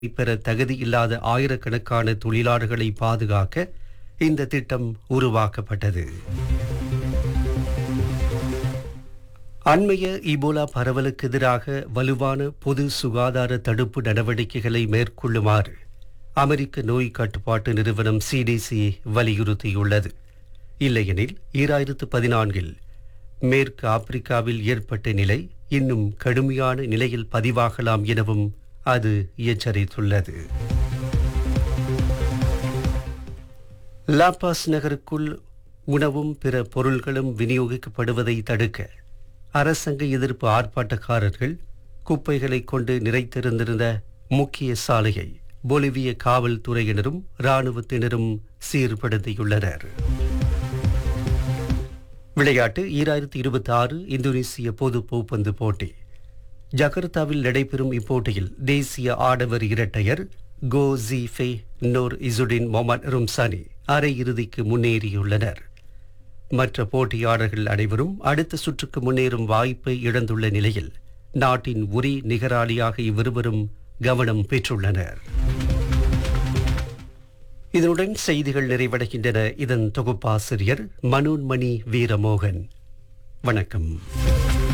பெற தகுதி இல்லாத ஆயிரக்கணக்கான தொழிலாளர்களை பாதுகாக்க இந்த திட்டம் உருவாக்கப்பட்டது அண்மைய இபோலா பரவலுக்கு எதிராக வலுவான பொது சுகாதார தடுப்பு நடவடிக்கைகளை மேற்கொள்ளுமாறு அமெரிக்க நோய் கட்டுப்பாட்டு நிறுவனம் சிடிசி வலியுறுத்தியுள்ளது இல்லையெனில் ஈராயிரத்து பதினான்கில் மேற்கு ஆப்பிரிக்காவில் ஏற்பட்ட நிலை இன்னும் கடுமையான நிலையில் பதிவாகலாம் எனவும் அது எச்சரித்துள்ளது லாபாஸ் நகருக்குள் உணவும் பிற பொருள்களும் விநியோகிக்கப்படுவதை தடுக்க அரசாங்க எதிர்ப்பு ஆர்ப்பாட்டக்காரர்கள் குப்பைகளை கொண்டு நிறைத்திருந்திருந்த முக்கிய சாலையை பொலிவிய காவல்துறையினரும் இராணுவத்தினரும் சீர்படுத்தியுள்ளனர் விளையாட்டு ஈராயிரத்தி இருபத்தி ஆறு இந்தோனேசிய பொது பூப்பந்து போட்டி ஜகர்த்தாவில் நடைபெறும் இப்போட்டியில் தேசிய ஆடவர் இரட்டையர் கோ ஜீஃபே நோர் இசுடின் மொமன் ரும்சானி அரையிறுதிக்கு முன்னேறியுள்ளனர் மற்ற போட்டியாளர்கள் அனைவரும் அடுத்த சுற்றுக்கு முன்னேறும் வாய்ப்பை இழந்துள்ள நிலையில் நாட்டின் ஒரே நிகராளியாக இவ்விருவரும் கவனம் பெற்றுள்ளனர் இதனுடன் செய்திகள் நிறைவடைகின்றன இதன் தொகுப்பாசிரியர் மனோன்மணி வீரமோகன் வணக்கம்